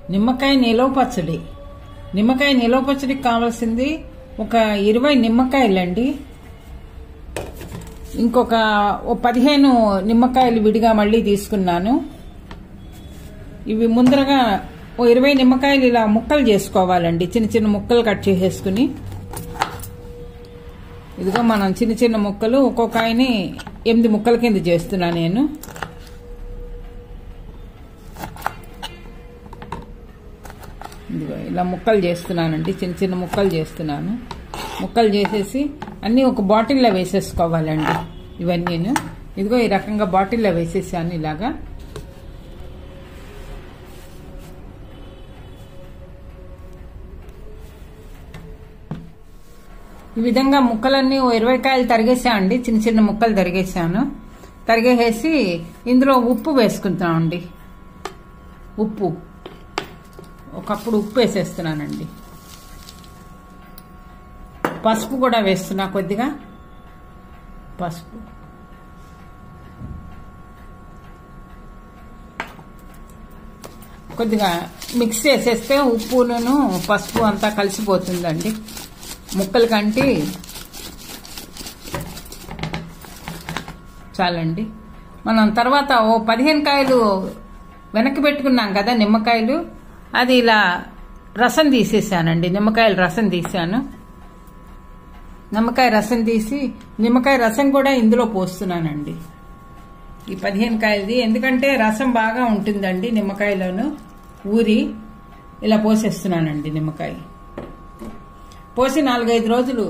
నిమ్మకాయ నిలవ పచ్చడి నిమ్మకాయ నిలవ పచ్చడికి కావాల్సింది ఒక ఇరవై నిమ్మకాయలండి ఇంకొక ఓ పదిహేను నిమ్మకాయలు విడిగా మళ్ళీ తీసుకున్నాను ఇవి ముందరగా ఓ ఇరవై నిమ్మకాయలు ఇలా ముక్కలు చేసుకోవాలండి చిన్న చిన్న ముక్కలు కట్ చేసేసుకుని ఇదిగో మనం చిన్న చిన్న ముక్కలు ఒక్కొక్క ఆయని ఎనిమిది ముక్కల కింద చేస్తున్నా నేను ఇదిగో ఇలా ముక్కలు చేస్తున్నానండి చిన్న చిన్న ముక్కలు చేస్తున్నాను ముక్కలు చేసేసి అన్నీ ఒక బాటిల్లో వేసేసుకోవాలండి ఇవన్నీను ఇదిగో ఈ రకంగా బాటిల్లో వేసేసాను ఇలాగా ఈ విధంగా ముక్కలన్నీ ఓ ఇరవై కాయలు తరిగేసా అండి చిన్న చిన్న ముక్కలు తరిగేసాను తరిగేసి ఇందులో ఉప్పు వేసుకుంటామండి ఉప్పు ఒకప్పుడు ఉప్పు వేసేస్తున్నానండి పసుపు కూడా వేస్తున్నా కొద్దిగా పసుపు కొద్దిగా మిక్స్ చేసేస్తే ఉప్పును పసుపు అంతా కలిసిపోతుందండి ముక్కలు కంటి చాలండి మనం తర్వాత ఓ పదిహేను కాయలు వెనక్కి పెట్టుకున్నాం కదా నిమ్మకాయలు అది ఇలా రసం తీసేసానండి నిమ్మకాయల రసం తీసాను నిమ్మకాయ రసం తీసి నిమ్మకాయ రసం కూడా ఇందులో పోస్తున్నానండి ఈ పదిహేను కాయలది ఎందుకంటే రసం బాగా ఉంటుందండి నిమ్మకాయలోను ఊరి ఇలా పోసేస్తున్నానండి నిమ్మకాయ పోసి నాలుగైదు రోజులు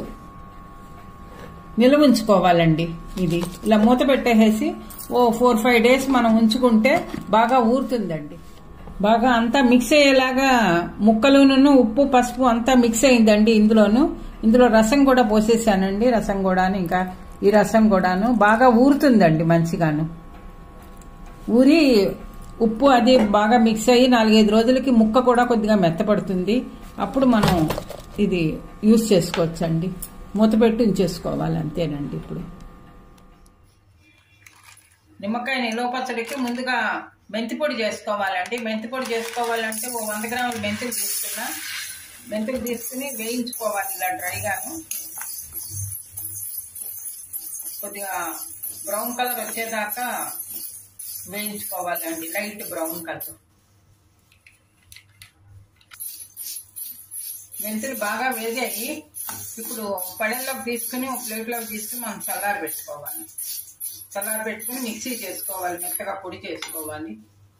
నిల్వ ఉంచుకోవాలండి ఇది ఇలా మూత పెట్టేసి ఓ ఫోర్ ఫైవ్ డేస్ మనం ఉంచుకుంటే బాగా ఊరుతుందండి బాగా అంతా మిక్స్ అయ్యేలాగా ముక్కలును ఉప్పు పసుపు అంతా మిక్స్ అయిందండి ఇందులోను ఇందులో రసం కూడా పోసేసానండి రసం కూడాను ఇంకా ఈ రసం కూడాను బాగా ఊరుతుందండి మంచిగాను ఊరి ఉప్పు అది బాగా మిక్స్ అయ్యి నాలుగైదు రోజులకి ముక్క కూడా కొద్దిగా మెత్తపడుతుంది అప్పుడు మనం ఇది యూస్ చేసుకోవచ్చండి మూత పెట్టి ఉంచేసుకోవాలి అంతేనండి ఇప్పుడు నిమ్మకాయ నిల్వ పచ్చడికి ముందుగా మెంతి పొడి చేసుకోవాలండి మెంతి పొడి చేసుకోవాలంటే ఓ వంద గ్రాముల మెంతులు తీసుకున్నా మెంతులు తీసుకుని వేయించుకోవాలి ఇలా డ్రైగాను కొద్దిగా బ్రౌన్ కలర్ వచ్చేదాకా వేయించుకోవాలండి లైట్ బ్రౌన్ కలర్ మెంతులు బాగా వేగాయి ఇప్పుడు పడెల్లోకి తీసుకుని ఒక ప్లేట్లోకి తీసుకుని మనం చల్లారి పెట్టుకోవాలి చల్లారి పెట్టుకుని మిక్సీ చేసుకోవాలి మెత్తగా పొడి చేసుకోవాలి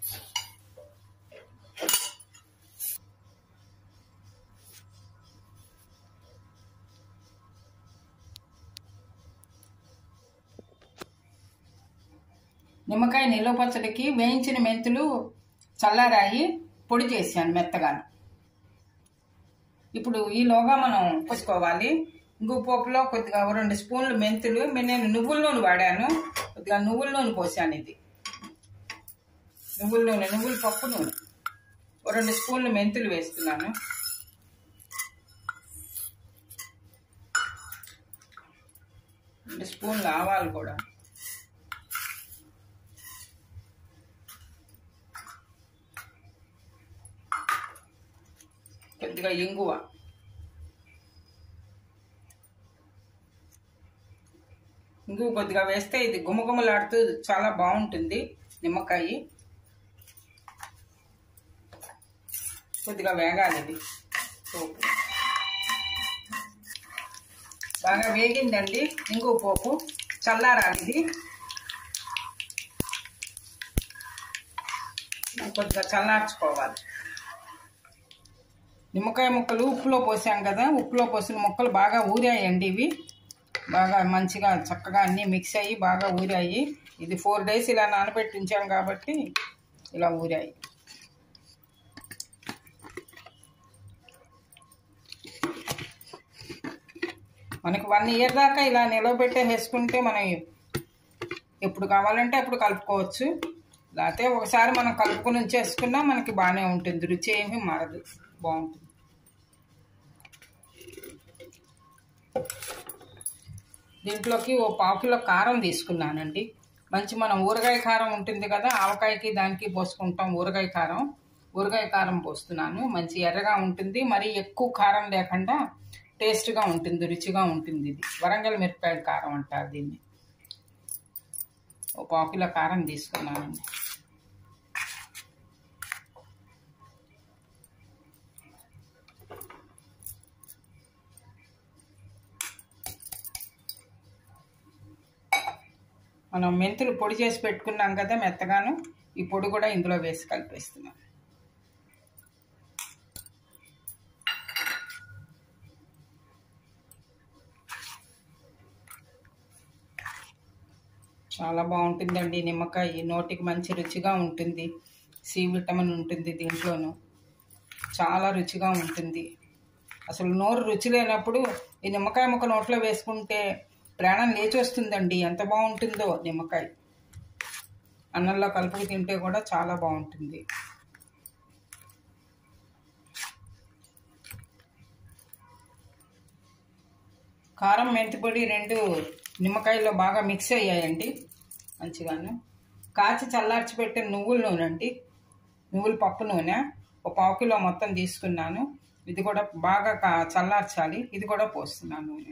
నిమ్మకాయ నిల్వ పచ్చడికి వేయించిన మెంతులు చల్లారాయి పొడి చేశాను మెత్తగాను ఇప్పుడు ఈలోగా మనం పోసుకోవాలి ఇంకో పోపులో కొద్దిగా ఓ రెండు స్పూన్లు మెంతులు నేను నువ్వుల నూనె వాడాను కొద్దిగా నువ్వుల నూనె పోసాను ఇది నువ్వుల నూనె నువ్వుల పప్పు నూనె ఓ రెండు స్పూన్లు మెంతులు వేస్తున్నాను రెండు స్పూన్లు ఆవాలు కూడా కొద్దిగా ఇంగువ ఇంగువ కొద్దిగా వేస్తే ఇది గుమగుమలాడుతూ చాలా బాగుంటుంది నిమ్మకాయ కొద్దిగా వేగాలి ఇది పోపు బాగా వేగిందండి ఇంగువ పోపు చల్లారాలి ఇది కొద్దిగా చల్లార్చుకోవాలి నిమ్మకాయ ముక్కలు ఉప్పులో పోసాం కదా ఉప్పులో పోసిన ముక్కలు బాగా ఊరాయండి ఇవి బాగా మంచిగా చక్కగా అన్నీ మిక్స్ అయ్యి బాగా ఊరాయి ఇది ఫోర్ డేస్ ఇలా నానబెట్టి ఉంచాం కాబట్టి ఇలా ఊరాయి మనకి వన్ ఇయర్ దాకా ఇలా నిలవబెట్టే వేసుకుంటే మనం ఎప్పుడు కావాలంటే అప్పుడు కలుపుకోవచ్చు లేకపోతే ఒకసారి మనం కలుపుకొని ఉంచేసుకున్నా మనకి బాగానే ఉంటుంది రుచి ఏమీ మారదు బాగుంటుంది దీంట్లోకి ఓ పావు కిలో కారం తీసుకున్నానండి మంచి మనం ఊరగాయ కారం ఉంటుంది కదా ఆవకాయకి దానికి పోసుకుంటాం ఊరగాయ కారం ఊరగాయ కారం పోస్తున్నాను మంచి ఎర్రగా ఉంటుంది మరి ఎక్కువ కారం లేకుండా టేస్ట్గా ఉంటుంది రుచిగా ఉంటుంది ఇది వరంగల్ మిరపకాయల కారం అంటారు దీన్ని ఒక పావు కిలో కారం తీసుకున్నానండి మనం మెంతులు పొడి చేసి పెట్టుకున్నాం కదా మెత్తగాను ఈ పొడి కూడా ఇందులో వేసి కలిపేస్తున్నాం చాలా బాగుంటుందండి నిమ్మకాయ నోటికి మంచి రుచిగా ఉంటుంది సి విటమిన్ ఉంటుంది దీంట్లోనూ చాలా రుచిగా ఉంటుంది అసలు నోరు రుచి లేనప్పుడు ఈ నిమ్మకాయ ముక్క నోట్లో వేసుకుంటే ప్రాణం లేచి వస్తుందండి ఎంత బాగుంటుందో నిమ్మకాయ అన్నంలో కలుపుకు తింటే కూడా చాలా బాగుంటుంది కారం మెంతిపొడి రెండు నిమ్మకాయలో బాగా మిక్స్ అయ్యాయండి మంచిగాను కాచి చల్లార్చి పెట్టిన నువ్వుల నూనె అండి నువ్వుల పప్పు నూనె ఒక పావు కిలో మొత్తం తీసుకున్నాను ఇది కూడా బాగా కా చల్లార్చాలి ఇది కూడా పోస్తున్నాను నూనె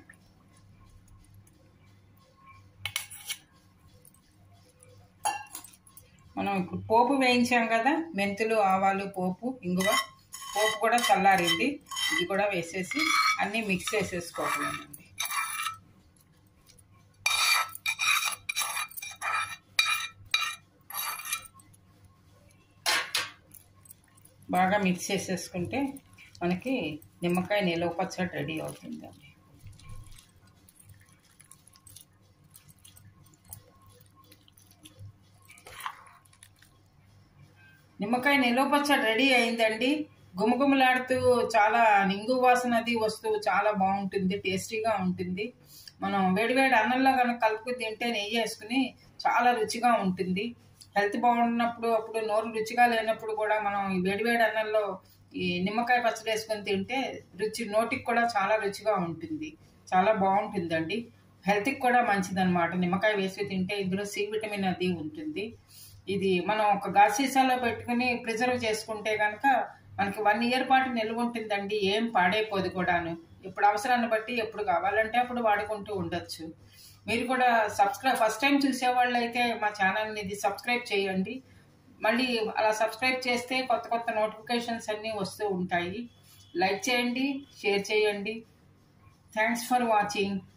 మనం ఇప్పుడు పోపు వేయించాం కదా మెంతులు ఆవాలు పోపు ఇంగువ పోపు కూడా చల్లారింది ఇది కూడా వేసేసి అన్నీ మిక్స్ చేసేసుకోవట్లేనండి బాగా మిక్స్ చేసేసుకుంటే మనకి నిమ్మకాయ నిలవ పచ్చడి రెడీ అవుతుందండి నిమ్మకాయ నిలవ పచ్చడి రెడీ అయిందండి గుమగుమలాడుతూ చాలా నింగు వాసన అది వస్తూ చాలా బాగుంటుంది టేస్టీగా ఉంటుంది మనం వేడివేడి అన్నంలో కనుక కలుపుకు తింటే నెయ్యి వేసుకుని చాలా రుచిగా ఉంటుంది హెల్త్ బాగున్నప్పుడు అప్పుడు నోరు రుచిగా లేనప్పుడు కూడా మనం ఈ వేడివేడి అన్నంలో ఈ నిమ్మకాయ పచ్చడి వేసుకొని తింటే రుచి నోటికి కూడా చాలా రుచిగా ఉంటుంది చాలా బాగుంటుందండి హెల్త్కి కూడా మంచిదన్నమాట నిమ్మకాయ వేసి తింటే ఇందులో సి విటమిన్ అది ఉంటుంది ఇది మనం ఒక గాజు సీసాలో పెట్టుకుని ప్రిజర్వ్ చేసుకుంటే కనుక మనకి వన్ ఇయర్ పాటు నిల్వ ఉంటుందండి ఏం పాడైపోదు కూడాను ఇప్పుడు అవసరాన్ని బట్టి ఎప్పుడు కావాలంటే అప్పుడు వాడుకుంటూ ఉండొచ్చు మీరు కూడా సబ్స్క్రైబ్ ఫస్ట్ టైం చూసేవాళ్ళు అయితే మా ఛానల్ని ఇది సబ్స్క్రైబ్ చేయండి మళ్ళీ అలా సబ్స్క్రైబ్ చేస్తే కొత్త కొత్త నోటిఫికేషన్స్ అన్నీ వస్తూ ఉంటాయి లైక్ చేయండి షేర్ చేయండి థ్యాంక్స్ ఫర్ వాచింగ్